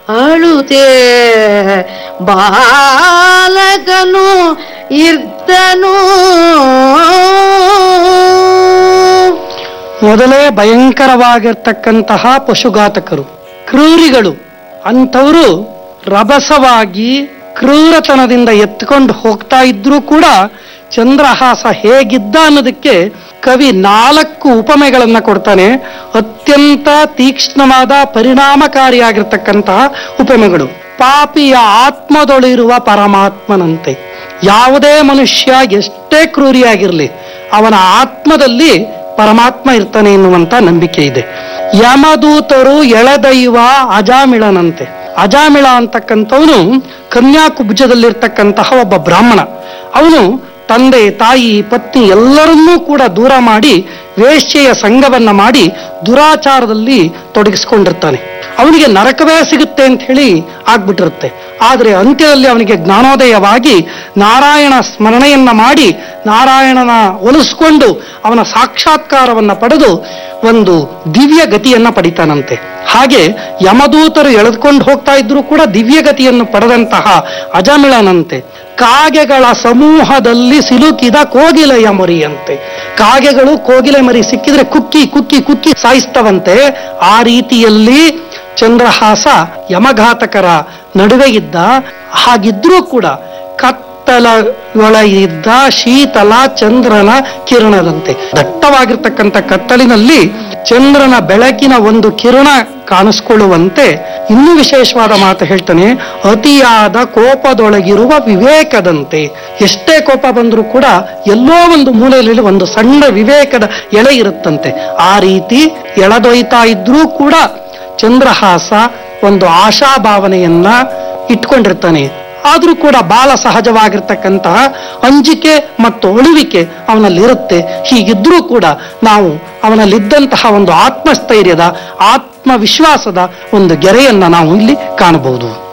ಅಳುತೆ ಬಾಲಕನು ಇರ್ತನು ಮೊದಲೇ ಭಯಂಕರವಾಗಿರ್ತಕ್ಕಂತಹ ಪಶುಘಾತಕರು ಕ್ರೂರಿಗಳು ಅಂಥವರು ರಭಸವಾಗಿ ಕ್ರೂರತನದಿಂದ ಎತ್ಕೊಂಡು ಹೋಗ್ತಾ ಇದ್ರೂ ಕೂಡ ಚಂದ್ರಹಾಸ ಹೇಗಿದ್ದ ಅನ್ನೋದಕ್ಕೆ ಕವಿ ನಾಲ್ಕು ಉಪಮೆಗಳನ್ನ ಕೊಡ್ತಾನೆ ಅತ್ಯಂತ ತೀಕ್ಷ್ಣವಾದ ಪರಿಣಾಮಕಾರಿಯಾಗಿರ್ತಕ್ಕಂತಹ ಉಪಮೆಗಳು ಪಾಪಿಯ ಆತ್ಮದೊಳಿರುವ ಪರಮಾತ್ಮನಂತೆ ಯಾವುದೇ ಮನುಷ್ಯ ಎಷ್ಟೇ ಕ್ರೂರಿಯಾಗಿರಲಿ ಅವನ ಆತ್ಮದಲ್ಲಿ ಪರಮಾತ್ಮ ಇರ್ತಾನೆ ಎನ್ನುವಂತ ನಂಬಿಕೆ ಇದೆ ಯಮದೂತರು ಎಳೆದೈವ ಅಜಾಮಿಳನಂತೆ ಅಜಾಮಿಳ ಅಂತಕ್ಕಂಥವನು ಕನ್ಯಾಕುಬ್ಜದಲ್ಲಿರ್ತಕ್ಕಂತಹ ಒಬ್ಬ ಬ್ರಾಹ್ಮಣ ಅವನು ತಂದೆ ತಾಯಿ ಪತ್ನಿ ಎಲ್ಲರನ್ನೂ ಕೂಡ ದೂರ ಮಾಡಿ ವೇಶ್ಯೆಯ ಸಂಘವನ್ನ ಮಾಡಿ ದುರಾಚಾರದಲ್ಲಿ ತೊಡಗಿಸ್ಕೊಂಡಿರ್ತಾನೆ ಅವನಿಗೆ ನರಕವೇ ಸಿಗುತ್ತೆ ಅಂತ ಹೇಳಿ ಆಗ್ಬಿಟ್ಟಿರುತ್ತೆ ಆದರೆ ಅಂತ್ಯದಲ್ಲಿ ಅವನಿಗೆ ಜ್ಞಾನೋದಯವಾಗಿ ನಾರಾಯಣ ಸ್ಮರಣೆಯನ್ನ ಮಾಡಿ ನಾರಾಯಣನ ಒಲಿಸ್ಕೊಂಡು ಅವನ ಸಾಕ್ಷಾತ್ಕಾರವನ್ನ ಪಡೆದು ಒಂದು ದಿವ್ಯ ಗತಿಯನ್ನ ಪಡಿತಾನಂತೆ ಹಾಗೆ ಯಮದೂತರು ಎಳೆದುಕೊಂಡು ಹೋಗ್ತಾ ಇದ್ರು ಕೂಡ ದಿವ್ಯ ಗತಿಯನ್ನು ಪಡೆದಂತಹ ಅಜಮಿಳನಂತೆ ಕಾಗೆಗಳ ಸಮೂಹದಲ್ಲಿ ಸಿಲುಕಿದ ಕೋಗಿಲೆಯ ಮರಿಯಂತೆ ಕಾಗೆಗಳು ಕೋಗಿಲೆ ಮರಿ ಸಿಕ್ಕಿದ್ರೆ ಕುಕ್ಕಿ ಕುಕ್ಕಿ ಕುಕ್ಕಿ ಸಾಯಿಸ್ತವಂತೆ ಆ ರೀತಿಯಲ್ಲಿ ಚಂದ್ರಹಾಸ ಯಮಘಾತಕರ ನಡುವೆ ಇದ್ದ ಹಾಗಿದ್ರೂ ಕೂಡ ಕತ್ತಲೊಳಗಿದ್ದ ಶೀತಲ ಚಂದ್ರನ ಕಿರಣದಂತೆ ದಟ್ಟವಾಗಿರ್ತಕ್ಕಂಥ ಕತ್ತಲಿನಲ್ಲಿ ಚಂದ್ರನ ಬೆಳಕಿನ ಒಂದು ಕಿರಣ ಕಾಣಿಸ್ಕೊಳ್ಳುವಂತೆ ಇನ್ನೂ ವಿಶೇಷವಾದ ಮಾತು ಹೇಳ್ತಾನೆ ಅತಿಯಾದ ಕೋಪದೊಳಗಿರುವ ವಿವೇಕದಂತೆ ಎಷ್ಟೇ ಕೋಪ ಬಂದರೂ ಕೂಡ ಎಲ್ಲೋ ಒಂದು ಮೂಲೆಯಲ್ಲಿ ಒಂದು ಸಣ್ಣ ವಿವೇಕದ ಎಳೆ ಇರುತ್ತಂತೆ ಆ ರೀತಿ ಎಳೆದೊಯ್ತಾ ಇದ್ರೂ ಕೂಡ ಚಂದ್ರಹಾಸ ಒಂದು ಆಶಾಭಾವನೆಯನ್ನ ಇಟ್ಕೊಂಡಿರ್ತಾನೆ ಆದ್ರೂ ಕೂಡ ಬಾಲ ಸಹಜವಾಗಿರ್ತಕ್ಕಂತಹ ಅಂಜಿಕೆ ಮತ್ತು ಉಳುವಿಕೆ ಅವನಲ್ಲಿರುತ್ತೆ ಹೀಗಿದ್ರೂ ಕೂಡ ನಾವು ಅವನಲ್ಲಿದ್ದಂತಹ ಒಂದು ಆತ್ಮಸ್ಥೈರ್ಯದ ಆತ್ಮವಿಶ್ವಾಸದ ಒಂದು ಗೆರೆಯನ್ನ ನಾವು ಇಲ್ಲಿ ಕಾಣಬಹುದು